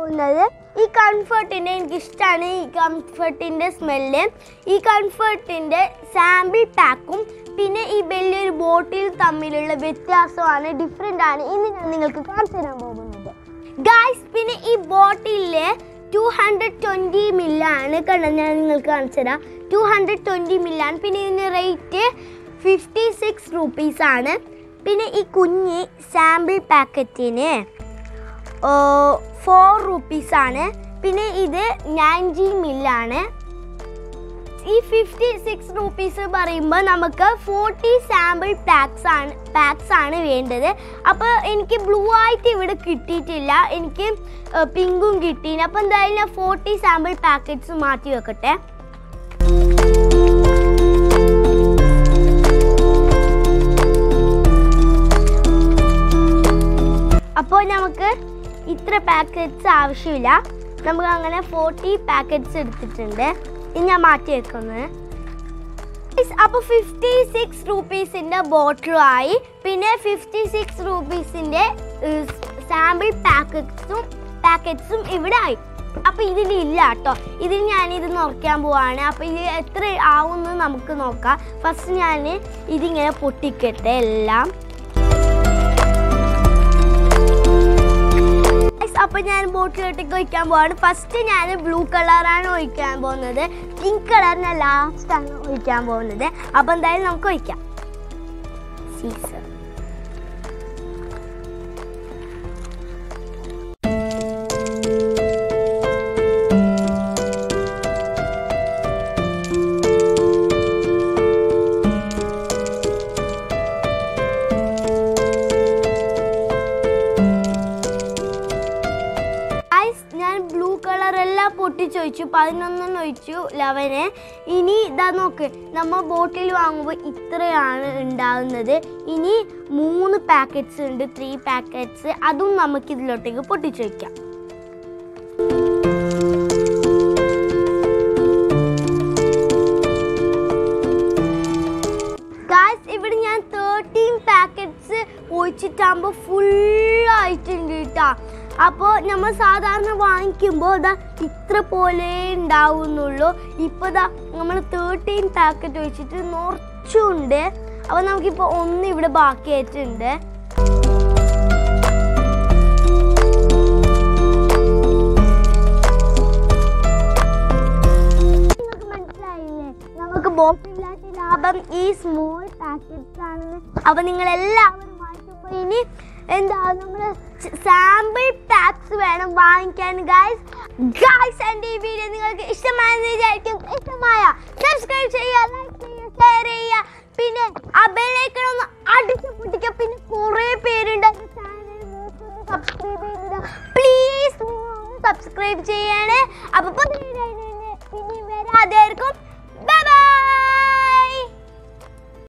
പോകുന്നത് ഈ കംഫർട്ടിൻ്റെ എനിക്ക് ഇഷ്ടമാണ് ഈ കംഫർട്ടിൻ്റെ സ്മെല്ല് ഈ കംഫർട്ടിൻ്റെ സാമ്പിൾ പാക്കും പിന്നെ ഈ വലിയൊരു ബോട്ടിൽ തമ്മിലുള്ള വ്യത്യാസമാണ് ഡിഫറെൻ്റ് ആണ് ഇന്ന് ഞാൻ നിങ്ങൾക്ക് കാണിച്ചു തരാൻ പോകുന്നത് ഗായ്സ് പിന്നെ ഈ ബോട്ടിലില് ടു ഹൺഡ്രഡ് ട്വൻറ്റി മില്ലാണ് കണ്ട ഞാൻ നിങ്ങൾക്ക് കാണിച്ചു തരാം ടു ഹൺഡ്രഡ് ട്വൻറ്റി മില്ലാണ് പിന്നെ ഇതിന് റേറ്റ് ഫിഫ്റ്റി സിക്സ് റുപ്പീസ് ആണ് പിന്നെ ഈ കുഞ്ഞ് സാമ്പിൾ പാക്കറ്റിന് ഫോർ റുപ്പീസ് ആണ് പിന്നെ ഇത് നയൻറ്റി മില്ലാണ് ഈ ഫിഫ്റ്റി സിക്സ് റുപ്പീസ് പറയുമ്പോൾ നമുക്ക് ഫോർട്ടി സാമ്പിൾ പാക്സ് ആണ് പാക്സ് ആണ് വേണ്ടത് അപ്പോൾ എനിക്ക് ബ്ലൂ ആയിട്ട് ഇവിടെ കിട്ടിയിട്ടില്ല എനിക്ക് പിങ്കും കിട്ടിയില്ല അപ്പോൾ എന്തായാലും ഞാൻ ഫോർട്ടി സാമ്പിൾ പാക്കറ്റ്സ് മാറ്റി വെക്കട്ടെ അപ്പോൾ നമുക്ക് ഇത്ര പാക്കറ്റ്സ് ആവശ്യമില്ല നമുക്ക് അങ്ങനെ ഫോർട്ടി പാക്കറ്റ്സ് എടുത്തിട്ടുണ്ട് ഇത് ഞാൻ മാറ്റി വെക്കുന്നത് അപ്പോൾ ഫിഫ്റ്റി സിക്സ് റുപ്പീസിൻ്റെ ബോട്ടിലുമായി പിന്നെ ഫിഫ്റ്റി സിക്സ് റുപ്പീസിൻ്റെ സാമ്പിൾ പാക്കറ്റ്സും പാക്കറ്റ്സും ഇവിടെ ആയി അപ്പോൾ ഇതിലില്ല കേട്ടോ ഇതിൽ ഞാനിത് നോക്കാൻ പോവാണ് അപ്പോൾ ഇത് എത്ര ആവുമെന്ന് നമുക്ക് നോക്കാം ഫസ്റ്റ് ഞാൻ ഇതിങ്ങനെ പൊട്ടിക്കട്ടെ എല്ലാം അപ്പൊ ഞാൻ ബോട്ടിലോട്ടേക്ക് ഒഴിക്കാൻ പോവാണ് ഫസ്റ്റ് ഞാൻ ബ്ലൂ കളറാണ് ഒഴിക്കാൻ പോകുന്നത് പിങ്ക് കളറിന് ലാസ്റ്റ് ആണ് ഒഴിക്കാൻ പോകുന്നത് അപ്പൊ എന്തായാലും നമുക്ക് ഒഴിക്കാം സീസർ ഗൈസ് ഞാൻ ബ്ലൂ കളർ എല്ലാം പൊട്ടിച്ചൊഴിച്ചു പതിനൊന്നെണ്ണം ഒഴിച്ചു ലെവന് ഇനി ഇതാ നോക്ക് നമ്മൾ ബോട്ടിൽ വാങ്ങുമ്പോൾ ഇത്രയാണ് ഉണ്ടാകുന്നത് ഇനി മൂന്ന് പാക്കറ്റ്സ് ഉണ്ട് ത്രീ പാക്കറ്റ്സ് അതും നമുക്ക് ഇതിലോട്ടേക്ക് പൊട്ടിച്ചൊഴിക്കാം ഗായ്സ് ഇവിടെ ഞാൻ തേർട്ടീൻ പാക്കറ്റ്സ് ഒഴിച്ചിട്ടാകുമ്പോൾ ഫുള്ളായിട്ടുണ്ട് കേട്ടോ അപ്പോൾ നമ്മൾ സാധാരണ വാങ്ങിക്കുമ്പോൾ ഇതാ ഇത്ര പോലെ ഉണ്ടാവുന്നുള്ളൂ ഇപ്പോൾ ഇതാ നമ്മൾ തേർട്ടീൻ പാക്കറ്റ് ഒഴിച്ചിട്ട് നിറച്ചുണ്ട് അപ്പോൾ നമുക്കിപ്പോൾ ഒന്ന് ഇവിടെ ബാക്കിയായിട്ടുണ്ട് നിങ്ങൾക്ക് മനസ്സിലായില്ലേ നമുക്ക് ബോട്ടില്ലാത്ത ലാഭം ഈ സ്മോൾ പാക്കറ്റ്സ് ആണെന്ന് അപ്പൊ നിങ്ങൾ എല്ലാവരും വാങ്ങിക്കുമ്പോൾ ഇനി എന്താ നമ്മൾ സാമ്പിൾ പാക്സ് വേണം വാങ്ങിക്കാൻ ഗായ്സ് ഗായ്സ് എൻ്റെ ഈ വീഡിയോ നിങ്ങൾക്ക് ഇഷ്ടമായെന്ന് വിചാരിക്കും ഇഷ്ടമായ സബ്സ്ക്രൈബ് ചെയ്യുക ലൈക്ക് ചെയ്യുക ഷെയർ ചെയ്യുക പിന്നെ ആ ബെല്ലൈക്കൺ ഒന്ന് അടിച്ച് പൊട്ടിക്കുക പിന്നെ കുറേ പേരുണ്ട് ചാനൽ സബ്സ്ക്രൈബ് ചെയ്യുന്നില്ല പ്ലീസ് നിങ്ങൾ ഒന്ന് സബ്സ്ക്രൈബ് ചെയ്യണേ അപ്പൊ പുതിയ വീഡിയോ ഇനി വരാതായിരിക്കും